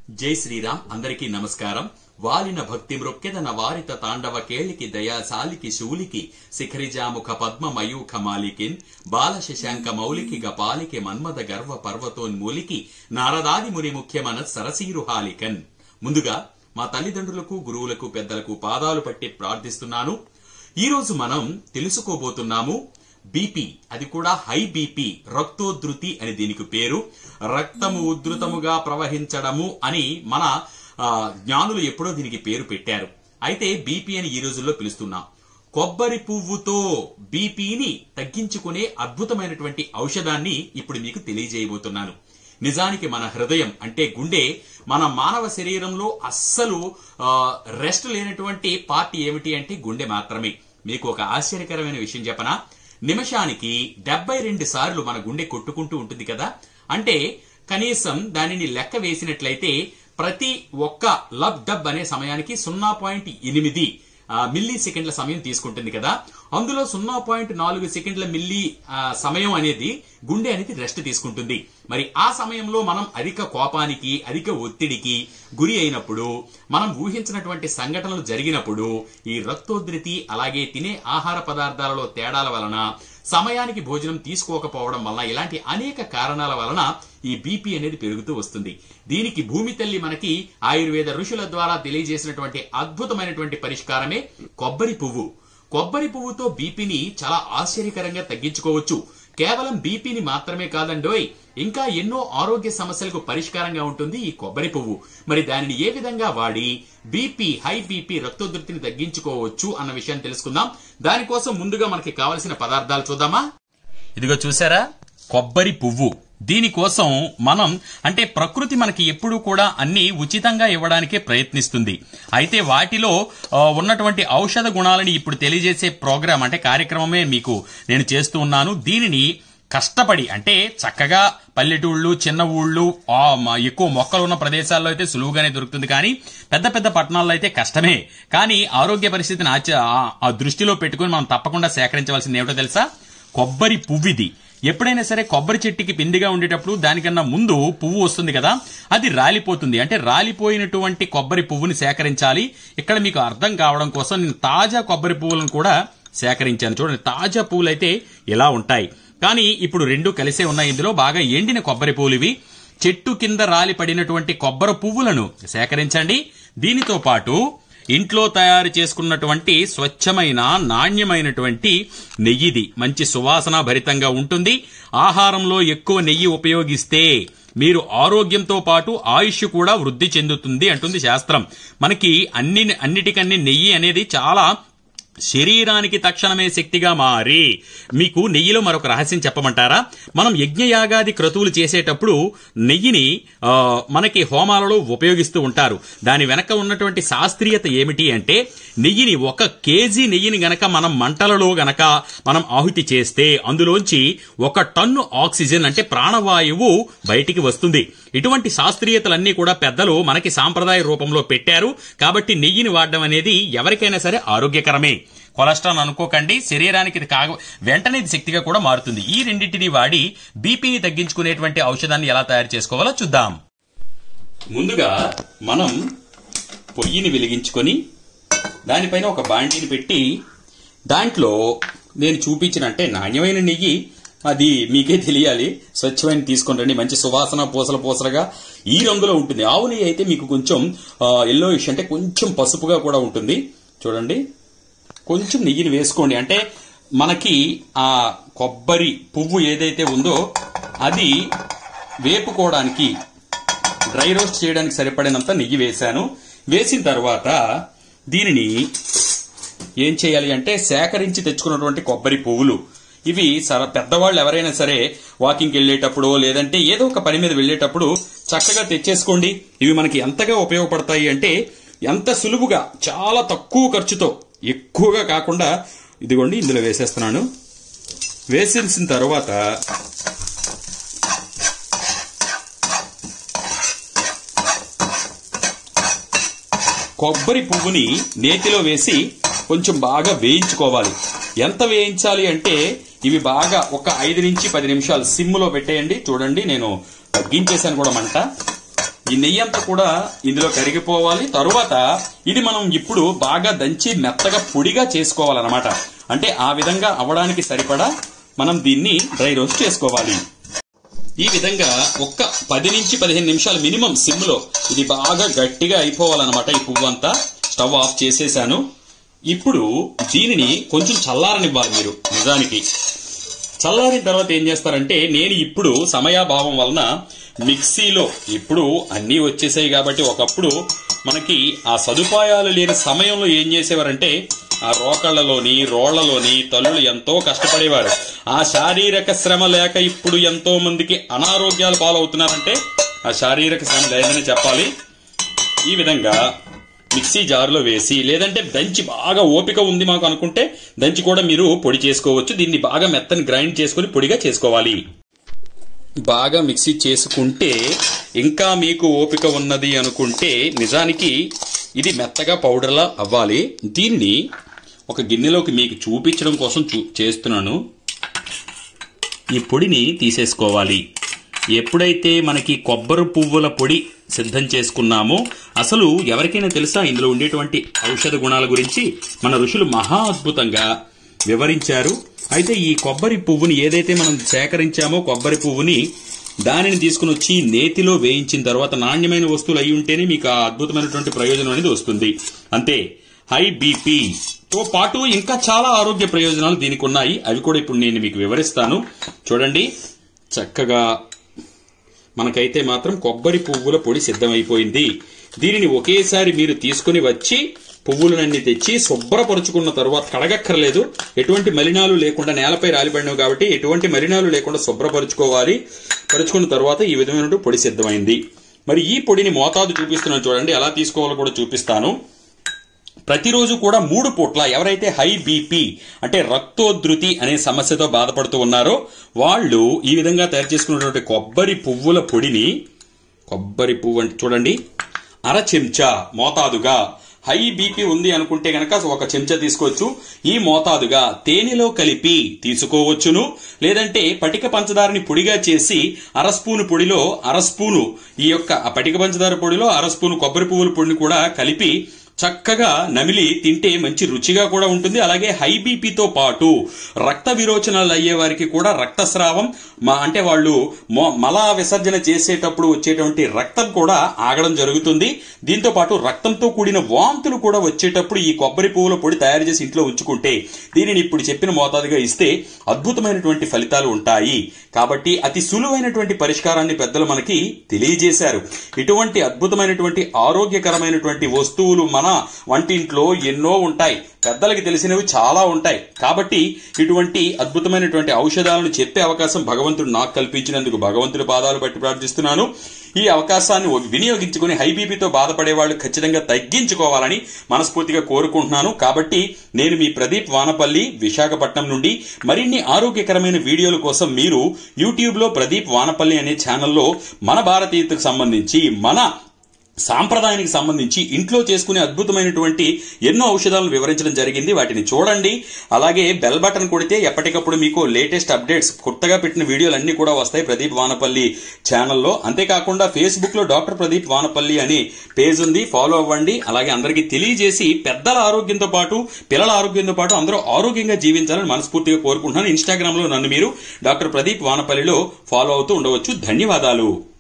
జై శ్రీరామ్ అందరికీ నమస్కారం వాలిన భక్తి మృక్కెదన వారిత తాండవ కేళికి దయాశాలికి శూలికి శిఖరిజాముఖ పద్మ మయూఖ మాలికిన్ బాల శశాంక మౌలికి గపాలికి మన్మద గర్వ పర్వతోన్మూలికి నారదాది ముని ముఖ్యమన సరసీరు హాలికన్ ముందుగా మా తల్లిదండ్రులకు గురువులకు పెద్దలకు పాదాలు పట్టి ప్రార్థిస్తున్నాను ఈ రోజు మనం తెలుసుకోబోతున్నాము బీపీ అది కూడా హై బీపీ రక్తోద్ధృతి అని దీనికి పేరు రక్తము ఉధృతముగా ప్రవహించడము అని మన ఆ, జ్ఞానులు ఎప్పుడో దీనికి పేరు పెట్టారు అయితే బీపీ అని ఈ రోజుల్లో పిలుస్తున్నాం కొబ్బరి పువ్వుతో బీపీని తగ్గించుకునే అద్భుతమైనటువంటి ఔషధాన్ని ఇప్పుడు మీకు తెలియజేయబోతున్నాను నిజానికి మన హృదయం అంటే గుండె మన మానవ శరీరంలో అస్సలు ఆ, రెస్ట్ లేనటువంటి పార్ట్ ఏమిటి అంటే గుండె మాత్రమే మీకు ఒక ఆశ్చర్యకరమైన విషయం చెప్పనా నిమిషానికి డెబ్బై రెండు సార్లు మన గుండె కొట్టుకుంటూ ఉంటుంది కదా అంటే కనీసం దానిని లెక్క వేసినట్లయితే ప్రతి ఒక్క లబ్ డబ్ అనే సమయానికి సున్నా పాయింట్ ఎనిమిది మిల్లీ సెకండ్ల సమయం తీసుకుంటుంది కదా అందులో సున్నా పాయింట్ నాలుగు సెకండ్ల మిల్లీ ఆ, సమయం అనేది గుండె అనేది రెస్ట్ తీసుకుంటుంది మరి ఆ సమయంలో మనం అధిక కోపానికి అధిక ఒత్తిడికి గురి అయినప్పుడు మనం ఊహించినటువంటి సంఘటనలు జరిగినప్పుడు ఈ రక్తోద్ధృతి అలాగే తినే ఆహార పదార్థాలలో తేడాల వలన సమయానికి భోజనం తీసుకోకపోవడం వలన ఇలాంటి అనేక కారణాల వలన ఈ బీపీ అనేది పెరుగుతూ వస్తుంది దీనికి భూమి తల్లి మనకి ఆయుర్వేద ఋషుల ద్వారా తెలియజేసినటువంటి అద్భుతమైనటువంటి పరిష్కారమే కొబ్బరి పువ్వు కొబ్బరి పువ్వుతో బీపీని చాలా ఆశ్చర్యకరంగా తగ్గించుకోవచ్చు కేవలం బీపీని మాత్రమే కాదండోయ్ ఇంకా ఎన్నో ఆరోగ్య సమస్యలకు పరిష్కారంగా ఉంటుంది ఈ కొబ్బరి పువ్వు మరి దానిని ఏ విధంగా వాడి బీపీ హై బీపీ రక్తోద్ధృతిని తగ్గించుకోవచ్చు అన్న విషయాన్ని తెలుసుకుందాం దానికోసం ముందుగా మనకి కావలసిన పదార్థాలు చూద్దామా ఇదిగో చూసారా కొబ్బరి పువ్వు దీనికోసం మనం అంటే ప్రకృతి మనకి ఎప్పుడూ కూడా అన్ని ఉచితంగా ఇవ్వడానికే ప్రయత్నిస్తుంది అయితే వాటిలో ఆ, ఉన్నటువంటి ఔషధ గుణాలని ఇప్పుడు తెలియజేసే ప్రోగ్రాం అంటే కార్యక్రమమే మీకు నేను చేస్తూ ఉన్నాను దీనిని కష్టపడి అంటే చక్కగా పల్లెటూళ్ళు చిన్న ఊళ్ళు ఆ, మ- ఎక్కువ మొక్కలు ఉన్న ప్రదేశాల్లో అయితే సులువుగానే దొరుకుతుంది కానీ పెద్ద పెద్ద పట్టణాల్లో అయితే కష్టమే కానీ ఆరోగ్య పరిస్థితిని ఆచ- ఆ- ఆ దృష్టిలో పెట్టుకుని మనం తప్పకుండా సేకరించవలసింది ఏమిటో తెలుసా కొబ్బరి పువ్విది ఎప్పుడైనా సరే కొబ్బరి చెట్టుకి పిండిగా ఉండేటప్పుడు దానికన్నా ముందు పువ్వు వస్తుంది కదా అది రాలిపోతుంది అంటే రాలిపోయినటువంటి కొబ్బరి పువ్వుని సేకరించాలి ఇక్కడ మీకు అర్థం కావడం కోసం నేను తాజా కొబ్బరి పువ్వులను కూడా సేకరించాను చూడండి తాజా పువ్వులు అయితే ఇలా ఉంటాయి కానీ ఇప్పుడు రెండు కలిసే ఉన్నాయి ఇందులో బాగా ఎండిన కొబ్బరి పువ్వులు ఇవి చెట్టు కింద రాలి పడినటువంటి కొబ్బరి పువ్వులను సేకరించండి దీనితో పాటు ఇంట్లో తయారు చేసుకున్నటువంటి స్వచ్ఛమైన నాణ్యమైనటువంటి నెయ్యిది మంచి సువాసన భరితంగా ఉంటుంది ఆహారంలో ఎక్కువ నెయ్యి ఉపయోగిస్తే మీరు ఆరోగ్యంతో పాటు ఆయుష్ కూడా వృద్ధి చెందుతుంది అంటుంది శాస్త్రం మనకి అన్ని అన్నిటికన్నీ నెయ్యి అనేది చాలా శరీరానికి తక్షణమే శక్తిగా మారి మీకు నెయ్యిలో మరొక రహస్యం చెప్పమంటారా మనం యజ్ఞయాగాది క్రతువులు చేసేటప్పుడు నెయ్యిని ఆ, మనకి హోమాలలో ఉపయోగిస్తూ ఉంటారు దాని వెనక ఉన్నటువంటి శాస్త్రీయత ఏమిటి అంటే నెయ్యిని ఒక కేజీ నెయ్యిని గనక మనం మంటలలో గనక మనం ఆహుతి చేస్తే అందులోంచి ఒక టన్ను ఆక్సిజన్ అంటే ప్రాణవాయువు బయటికి వస్తుంది ఇటువంటి శాస్త్రీయతలన్నీ కూడా పెద్దలు మనకి సాంప్రదాయ రూపంలో పెట్టారు కాబట్టి నెయ్యిని వాడడం అనేది ఎవరికైనా సరే ఆరోగ్యకరమే కొలెస్ట్రాల్ అనుకోకండి శరీరానికి ఇది కాగ వెంటనే ఇది శక్తిగా కూడా మారుతుంది ఈ రెండింటిని వాడి బీపీని తగ్గించుకునేటువంటి ఔషధాన్ని ఎలా తయారు చేసుకోవాలో చూద్దాం ముందుగా మనం పొయ్యిని వెలిగించుకొని దానిపైన ఒక బాండీని పెట్టి దాంట్లో నేను చూపించిన అంటే నాణ్యమైన నెయ్యి అది మీకే తెలియాలి స్వచ్ఛమైన తీసుకొని రండి మంచి సువాసన పూసల పూసలుగా ఈ రంగులో ఉంటుంది ఆవు నెయ్యి అయితే మీకు కొంచెం ఎల్లో అంటే కొంచెం పసుపుగా కూడా ఉంటుంది చూడండి కొంచెం నెయ్యిని వేసుకోండి అంటే మనకి ఆ కొబ్బరి పువ్వు ఏదైతే ఉందో అది వేపుకోవడానికి డ్రై రోస్ట్ చేయడానికి సరిపడినంత నెయ్యి వేశాను వేసిన తర్వాత దీనిని ఏం చేయాలి అంటే సేకరించి తెచ్చుకున్నటువంటి కొబ్బరి పువ్వులు ఇవి సర పెద్దవాళ్ళు ఎవరైనా సరే వాకింగ్కి వెళ్ళేటప్పుడు లేదంటే ఏదో ఒక పని మీద వెళ్ళేటప్పుడు చక్కగా తెచ్చేసుకోండి ఇవి మనకి ఎంతగా ఉపయోగపడతాయి అంటే ఎంత సులువుగా చాలా తక్కువ ఖర్చుతో ఎక్కువగా కాకుండా ఇదిగోండి ఇందులో వేసేస్తున్నాను వేసేసిన తర్వాత కొబ్బరి పువ్వుని నేతిలో వేసి కొంచెం బాగా వేయించుకోవాలి ఎంత వేయించాలి అంటే ఇవి బాగా ఒక ఐదు నుంచి పది నిమిషాలు సిమ్లో పెట్టేయండి చూడండి నేను తగ్గించేశాను కూడా మంట ఈ నెయ్యి అంతా కూడా ఇందులో కరిగిపోవాలి తరువాత ఇది మనం ఇప్పుడు బాగా దంచి మెత్తగా పొడిగా చేసుకోవాలన్నమాట అంటే ఆ విధంగా అవ్వడానికి సరిపడా మనం దీన్ని డ్రై రోస్ట్ చేసుకోవాలి ఈ విధంగా ఒక్క పది నుంచి పదిహేను నిమిషాలు మినిమం సిమ్ లో ఇది బాగా గట్టిగా అయిపోవాలన్నమాట ఈ పువ్వు అంతా స్టవ్ ఆఫ్ చేసేసాను ఇప్పుడు దీనిని కొంచెం చల్లారనివ్వాలి మీరు నిజానికి చల్లారిన తర్వాత ఏం చేస్తారంటే నేను ఇప్పుడు సమయాభావం వలన మిక్సీలో ఇప్పుడు అన్నీ వచ్చేసాయి కాబట్టి ఒకప్పుడు మనకి ఆ సదుపాయాలు లేని సమయంలో ఏం చేసేవారంటే ఆ రోకళ్లలోని రోళ్లలోని తల్లులు ఎంతో కష్టపడేవారు ఆ శారీరక శ్రమ లేక ఇప్పుడు ఎంతో మందికి అనారోగ్యాలు పాలవుతున్నారంటే ఆ శారీరక శ్రమ లేదని చెప్పాలి ఈ విధంగా మిక్సీ జారులో వేసి లేదంటే దంచి బాగా ఓపిక ఉంది మాకు అనుకుంటే దంచి కూడా మీరు పొడి చేసుకోవచ్చు దీన్ని బాగా మెత్తని గ్రైండ్ చేసుకుని పొడిగా చేసుకోవాలి బాగా మిక్సీ చేసుకుంటే ఇంకా మీకు ఓపిక ఉన్నది అనుకుంటే నిజానికి ఇది మెత్తగా పౌడర్లా అవ్వాలి దీన్ని ఒక గిన్నెలోకి మీకు చూపించడం కోసం చూ చేస్తున్నాను ఈ పొడిని తీసేసుకోవాలి ఎప్పుడైతే మనకి కొబ్బరి పువ్వుల పొడి సిద్ధం చేసుకున్నామో అసలు ఎవరికైనా తెలుసా ఇందులో ఉండేటువంటి ఔషధ గుణాల గురించి మన ఋషులు మహా అద్భుతంగా వివరించారు అయితే ఈ కొబ్బరి పువ్వుని ఏదైతే మనం సేకరించామో కొబ్బరి పువ్వుని దానిని తీసుకుని వచ్చి నేతిలో వేయించిన తర్వాత నాణ్యమైన వస్తువులు అయి ఉంటేనే మీకు ఆ అద్భుతమైనటువంటి ప్రయోజనం అనేది వస్తుంది అంతే హై బీపీ తో పాటు ఇంకా చాలా ఆరోగ్య ప్రయోజనాలు దీనికి ఉన్నాయి అవి కూడా ఇప్పుడు నేను మీకు వివరిస్తాను చూడండి చక్కగా మనకైతే మాత్రం కొబ్బరి పువ్వుల పొడి సిద్ధమైపోయింది దీనిని ఒకేసారి మీరు తీసుకుని వచ్చి పువ్వులనన్నీ తెచ్చి శుభ్రపరుచుకున్న తర్వాత కడగక్కర్లేదు ఎటువంటి మలినాలు లేకుండా నేలపై రాలిపడినవి కాబట్టి ఎటువంటి మలినాలు లేకుండా శుభ్రపరుచుకోవాలి పరుచుకున్న తర్వాత ఈ విధమైన పొడి సిద్ధమైంది మరి ఈ పొడిని మోతాదు చూపిస్తున్నాను చూడండి ఎలా తీసుకోవాలో కూడా చూపిస్తాను ప్రతిరోజు కూడా మూడు పూట్ల ఎవరైతే హై బీపీ అంటే రక్తోధృతి అనే సమస్యతో బాధపడుతూ ఉన్నారో వాళ్ళు ఈ విధంగా తయారు చేసుకున్నటువంటి కొబ్బరి పువ్వుల పొడిని కొబ్బరి పువ్వు అంటే చూడండి అర చెంచా మోతాదుగా హై బీపీ ఉంది అనుకుంటే గనక ఒక చెంచా తీసుకోవచ్చు ఈ మోతాదుగా తేనెలో కలిపి తీసుకోవచ్చును లేదంటే పటిక పంచదారని పొడిగా చేసి అర స్పూను పొడిలో అర స్పూను ఈ యొక్క ఆ పటిక పంచదార పొడిలో అర స్పూను కొబ్బరి పువ్వుల పొడిని కూడా కలిపి చక్కగా నమిలి తింటే మంచి రుచిగా కూడా ఉంటుంది అలాగే హై బీపీతో పాటు రక్త విరోచనాలు అయ్యే వారికి కూడా రక్తస్రావం మా అంటే వాళ్ళు మొ- మల విసర్జన చేసేటప్పుడు వచ్చేటువంటి రక్తం కూడా ఆగడం జరుగుతుంది దీంతో పాటు రక్తంతో కూడిన వాంతులు కూడా వచ్చేటప్పుడు ఈ కొబ్బరి పువ్వుల పొడి తయారు చేసి ఇంట్లో ఉంచుకుంటే దీనిని ఇప్పుడు చెప్పిన మోతాదుగా ఇస్తే అద్భుతమైనటువంటి ఫలితాలు ఉంటాయి కాబట్టి అతి సులువైనటువంటి పరిష్కారాన్ని పెద్దలు మనకి తెలియజేశారు ఇటువంటి అద్భుతమైనటువంటి ఆరోగ్యకరమైనటువంటి వస్తువులు మన వంటింట్లో ఎన్నో ఉంటాయి పెద్దలకి తెలిసినవి చాలా ఉంటాయి కాబట్టి ఇటువంటి అద్భుతమైనటువంటి ఔషధాలను చెప్పే అవకాశం భగవంతుడు నాకు కల్పించినందుకు భగవంతుడి పాదాలు బట్టి ప్రార్థిస్తున్నాను ఈ అవకాశాన్ని వినియోగించుకుని హై బీపీతో బాధపడే వాళ్ళు ఖచ్చితంగా తగ్గించుకోవాలని మనస్ఫూర్తిగా కోరుకుంటున్నాను కాబట్టి నేను మీ ప్రదీప్ వానపల్లి విశాఖపట్నం నుండి మరిన్ని ఆరోగ్యకరమైన వీడియోల కోసం మీరు యూట్యూబ్ లో ప్రదీప్ వానపల్లి అనే ఛానల్లో మన భారతీయతకు సంబంధించి మన సాంప్రదాయానికి సంబంధించి ఇంట్లో చేసుకునే అద్భుతమైనటువంటి ఎన్నో ఔషధాలను వివరించడం జరిగింది వాటిని చూడండి అలాగే బెల్ బటన్ కొడితే ఎప్పటికప్పుడు మీకు లేటెస్ట్ అప్డేట్స్ కొత్తగా పెట్టిన వీడియోలన్నీ కూడా వస్తాయి ప్రదీప్ వానపల్లి ఛానల్లో అంతేకాకుండా ఫేస్బుక్ లో డాక్టర్ ప్రదీప్ వానపల్లి అనే పేజ్ ఉంది ఫాలో అవ్వండి అలాగే అందరికీ తెలియజేసి పెద్దల ఆరోగ్యంతో పాటు పిల్లల ఆరోగ్యంతో పాటు అందరూ ఆరోగ్యంగా జీవించాలని మనస్ఫూర్తిగా కోరుకుంటున్నాను ఇన్స్టాగ్రామ్ లో నన్ను మీరు డాక్టర్ ప్రదీప్ వానపల్లిలో ఫాలో అవుతూ ఉండవచ్చు ధన్యవాదాలు